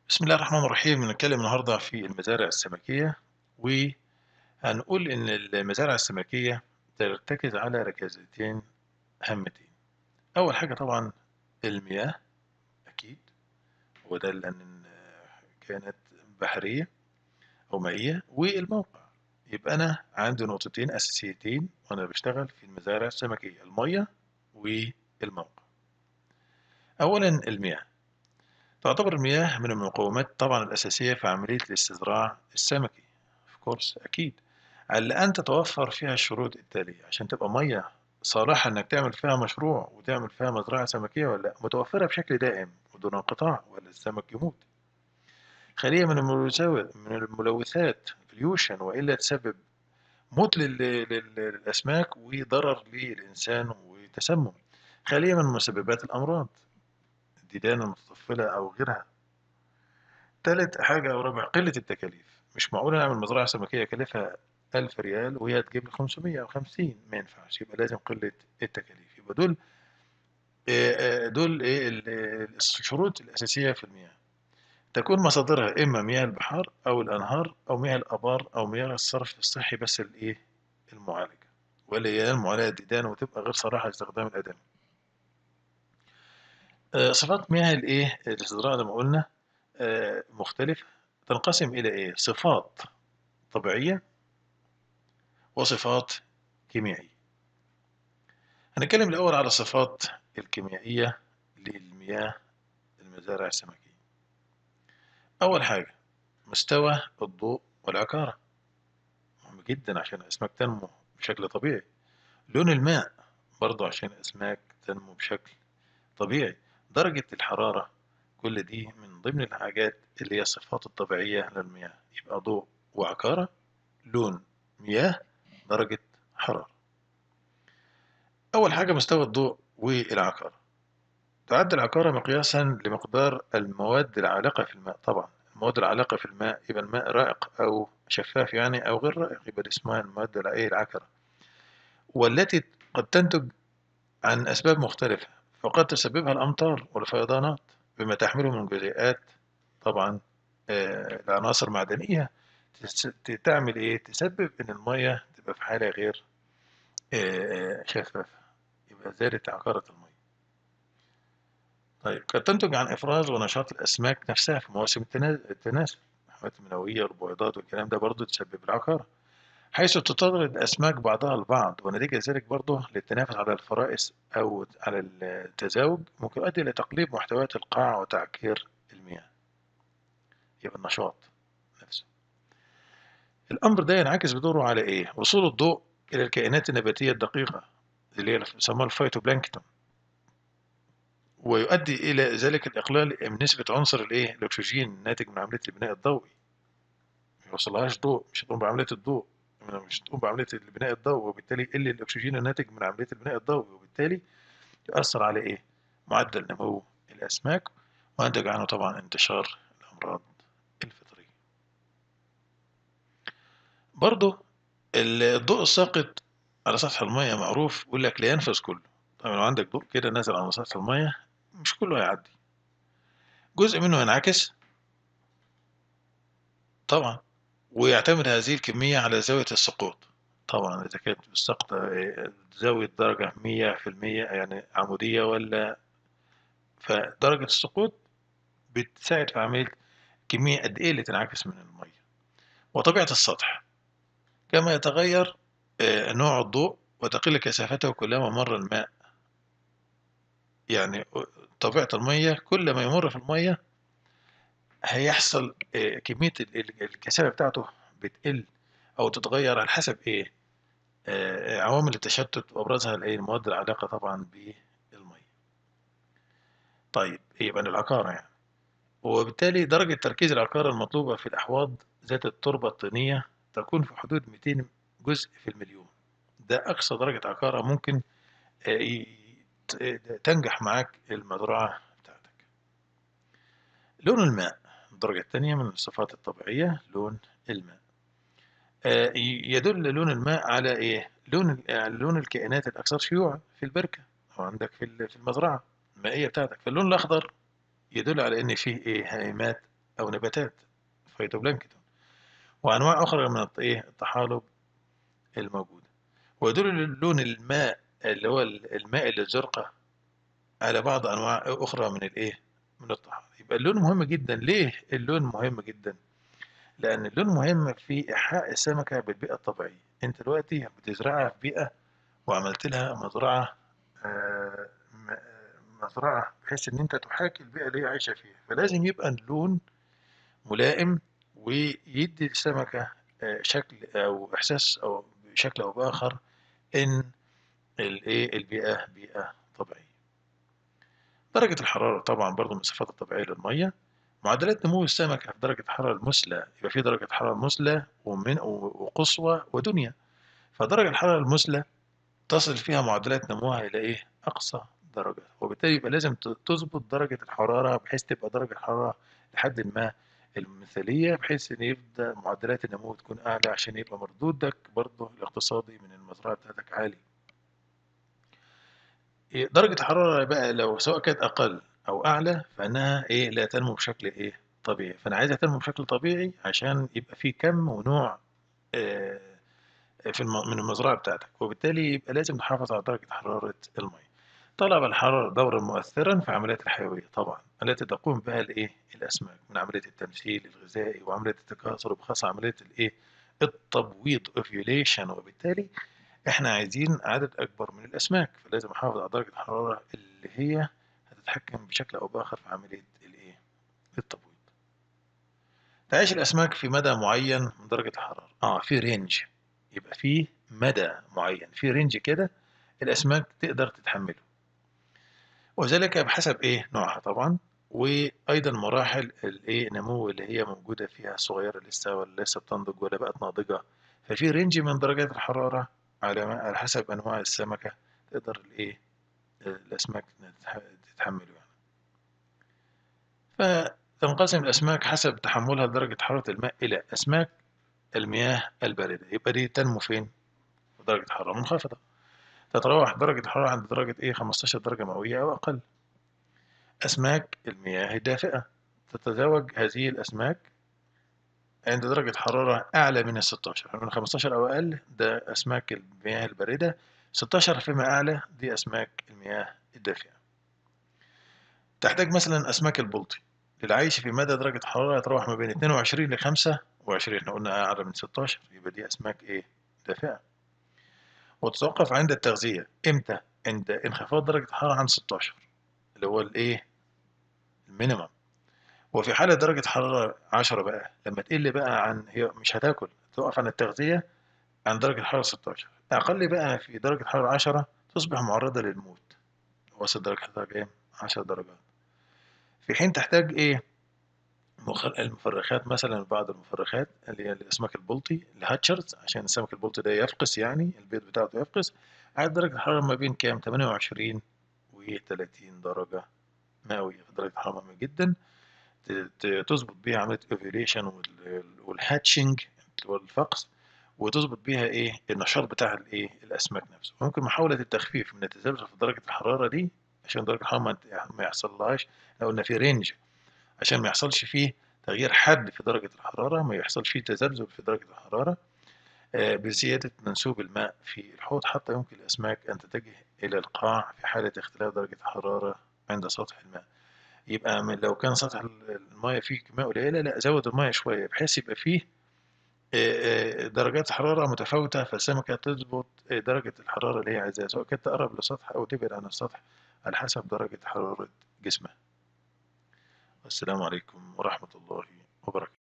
بسم الله الرحمن الرحيم بنتكلم النهارده في المزارع السمكية وهنقول إن المزارع السمكية ترتكز على ركيزتين هامتين أول حاجة طبعا المياه أكيد وده لأن كانت بحرية أو مائية والموقع يبقى أنا عندي نقطتين أساسيتين وأنا بشتغل في المزارع السمكية المية والموقع أولا المياه تعتبر المياه من المقومات طبعا الأساسية في عملية الاستزراع السمكي of كورس أكيد على أن تتوفر فيها الشروط التالية عشان تبقى مية صالحة إنك تعمل فيها مشروع وتعمل فيها مزرعة سمكية ولا لأ متوفرة بشكل دائم ودون انقطاع ولا السمك يموت خالية من الملوثات من الملوثات بليوشن وإلا تسبب موت للأسماك وضرر للإنسان وتسمم خالية من مسببات الأمراض الديدان المتطفلة أو غيرها تالت حاجة أو رابع قلة التكاليف مش معقول نعمل مزرعة سمكية كلفها ألف ريال وهي تجيب لي 500 أو 50 ما ينفعش يبقى لازم قلة التكاليف يبقى دول دول إيه الشروط الأساسية في المياه تكون مصادرها إما مياه البحار أو الأنهار أو مياه الآبار أو مياه الصرف الصحي بس الإيه المعالجة ولا هي المعالجة الديدان وتبقى غير صالحة لاستخدام الآدمي صفات مياه الايه الاستزراع زي ما قلنا مختلفة تنقسم إلى إيه؟ صفات طبيعية وصفات كيميائية هنتكلم الأول على الصفات الكيميائية للمياه المزارع السمكية أول حاجة مستوى الضوء والعكارة مهم جدا عشان الأسماك تنمو بشكل طبيعي لون الماء برضه عشان الأسماك تنمو بشكل طبيعي درجة الحرارة كل دي من ضمن الحاجات اللي هي الصفات الطبيعية للمياه يبقى ضوء وعكارة لون مياه درجة حرارة أول حاجة مستوى الضوء والعكارة تعد العكارة مقياسا لمقدار المواد العالقة في الماء طبعا المواد العالقة في الماء يبقى الماء رائق أو شفاف يعني أو غير رائق يبقى اسمها المواد العكرة والتي قد تنتج عن أسباب مختلفة فقد تسببها الأمطار والفيضانات بما تحمله من جزيئات طبعا العناصر المعدنية تعمل إيه؟ تسبب إن المية تبقى في حالة غير شفافة يبقى زادت عقارة المية طيب قد تنتج عن إفراز ونشاط الأسماك نفسها في مواسم التناسل الحملات المنوية والبويضات والكلام ده برضه تسبب العقارة حيث تطارد الأسماك بعضها البعض ونتيجة ذلك برضه للتنافس على الفرائس أو على التزاوج ممكن يؤدي إلى تقليب محتويات القاع وتعكير المياه يبقى النشاط نفسه الأمر ده ينعكس بدوره على إيه؟ وصول الضوء إلى الكائنات النباتية الدقيقة اللي هي بيسموها الفيتوبلانكتون ويؤدي إلى ذلك الإقلال من نسبة عنصر الإيه؟ الأكسجين الناتج من عملية البناء الضوئي ما يوصلهاش ضوء مش هتقوم بعملية الضوء مش تقوم بعملية البناء الضوئي وبالتالي يقل الأكسجين الناتج من عملية البناء الضوئي وبالتالي يؤثر على إيه؟ معدل نمو الأسماك وينتج عنه طبعا انتشار الأمراض الفطرية. برضه الضوء الساقط على سطح المية معروف يقول لك لا ينفذ كله. طبعا لو عندك ضوء كده نازل على سطح المية مش كله هيعدي. جزء منه ينعكس طبعا ويعتمد هذه الكمية على زاوية السقوط طبعا إذا كانت السقط زاوية درجة مية في المية يعني عمودية ولا فدرجة السقوط بتساعد في عملية كمية قد إيه اللي تنعكس من المية وطبيعة السطح كما يتغير نوع الضوء وتقل كثافته كلما مر الماء يعني طبيعة المية كل ما يمر في المية هيحصل كمية الكثافة بتاعته بتقل أو تتغير على حسب إيه عوامل التشتت وأبرزها المواد العالقة طبعا بالمية طيب يبقى العقارة يعني وبالتالي درجة تركيز العقارة المطلوبة في الأحواض ذات التربة الطينية تكون في حدود 200 جزء في المليون ده أقصى درجة عقارة ممكن تنجح معاك المزرعة بتاعتك لون الماء الدرجة الثانية من الصفات الطبيعية لون الماء يدل لون الماء على إيه؟ لون لون الكائنات الأكثر شيوعا في البركة أو عندك في المزرعة المائية بتاعتك فاللون الأخضر يدل على إن فيه إيه هائمات أو نباتات فيتوبلانكتون وأنواع أخرى من الط- إيه الطحالب الموجودة ويدل لون الماء اللي هو الماء اللي الزرقاء على بعض أنواع أخرى من الإيه من الطحالب يبقى اللون مهم جدا ليه اللون مهم جدا لأن اللون مهم في إيحاء السمكة بالبيئة الطبيعية أنت دلوقتي بتزرعها في بيئة وعملت لها مزرعة آه، م- آه، مزرعة بحيث إن أنت تحاكي البيئة اللي هي عايشة فيها فلازم يبقى اللون ملائم ويدي السمكة آه، شكل أو إحساس أو بشكل أو بآخر إن الإيه البيئة بيئة طبيعية. درجة الحرارة طبعا برضو من الصفات الطبيعية للمية. معدلات نمو السمكة في درجة الحرارة المثلى يبقى في درجة حرارة مثلى ومن وقصوى ودنيا. فدرجة الحرارة المثلى تصل فيها معدلات نموها إلى إيه؟ أقصى درجة وبالتالي يبقى لازم ت- تظبط درجة الحرارة بحيث تبقى درجة الحرارة لحد ما المثالية بحيث إن يبدأ معدلات النمو تكون أعلى عشان يبقى مردودك برضه الاقتصادي من المزرعة بتاعتك عالي. إيه، درجة الحرارة بقى لو سواء كانت أقل أو أعلى فإنها إيه لا تنمو بشكل إيه طبيعي فأنا عايزها تنمو بشكل طبيعي عشان يبقى في كم ونوع آه، في الم- من المزرعة بتاعتك وبالتالي يبقى لازم نحافظ على درجة حرارة المية. طلب الحرارة دورا مؤثرا في عمليات الحيوية طبعا التي تقوم بها الايه الاسماك من عملية التمثيل الغذائي وعملية التكاثر وبخاصة عملية الايه التبويض ovulation وبالتالي احنا عايزين عدد اكبر من الاسماك فلازم احافظ على درجة الحرارة اللي هي هتتحكم بشكل او باخر في عملية الايه التبويض تعيش الاسماك في مدى معين من درجة الحرارة اه في رينج يبقى في مدى معين في رينج كده الاسماك تقدر تتحمله وذلك بحسب ايه نوعها طبعا وايضا مراحل الايه نمو اللي هي موجوده فيها صغيره لسه ولا لسه بتنضج ولا بقت ناضجه ففي رينج من درجات الحراره على ما على حسب انواع السمكه تقدر الايه الاسماك تتح- تتحمله يعني فتنقسم الاسماك حسب تحملها لدرجه حراره الماء الى اسماك المياه البارده يبقى دي تنمو فين في درجه حراره منخفضه تتراوح درجه الحراره عند درجه ايه 15 درجه مئويه او اقل أسماك المياه الدافئة تتزوج هذه الأسماك عند درجة حرارة أعلى من ال 16 من 15 أو أقل ده أسماك المياه الباردة 16 فيما أعلى دي أسماك المياه الدافئة تحتاج مثلا أسماك البلطي للعيش في مدى درجة حرارة يتراوح ما بين 22 ل 25 احنا قلنا أعلى من 16 يبقى دي أسماك إيه دافئة وتتوقف عند التغذية إمتى؟ عند انخفاض درجة الحرارة عن 16 اللي هو الإيه المينيمم وفي حالة درجة حرارة 10 بقى لما تقل بقى عن هي مش هتاكل تقف عن التغذية عن درجة حرارة 16 أقل بقى في درجة حرارة 10 تصبح معرضة للموت وصل درجة حرارة كام؟ 10 درجات في حين تحتاج إيه؟ مخ- المفرخات مثلا بعض المفرخات اللي هي الأسماك البلطي الهاتشرز عشان السمك البلطي ده يفقس يعني البيض بتاعته يفقس عاد درجة الحرارة ما بين كام؟ 28 و 30 درجة مئوية درجة حرارة مهمة جدا ت- ت- تظبط بيها عملية الاوفيوليشن والهاتشنج والفقس وتظبط بيها ايه النشاط بتاع الايه الاسماك نفسه ممكن محاولة التخفيف من التذبذب في درجة الحرارة دي عشان درجة الحرارة ما ما يحصلهاش لو قلنا في رينج عشان ما يحصلش فيه تغيير حاد في درجة الحرارة ما يحصلش فيه تذبذب في درجة الحرارة آه، بزيادة منسوب الماء في الحوض حتى يمكن الأسماك أن تتجه إلى القاع في حالة اختلاف درجة الحرارة عند سطح الماء يبقى من لو كان سطح المايه فيه كمية قليلة لا زود المايه شوية بحيث يبقى فيه آه، آه، درجات حرارة متفاوتة فالسمكة تظبط آه، درجة الحرارة اللي هي عايزاها سواء كانت تقرب للسطح أو تبعد عن السطح على حسب درجة حرارة جسمها والسلام عليكم ورحمة الله وبركاته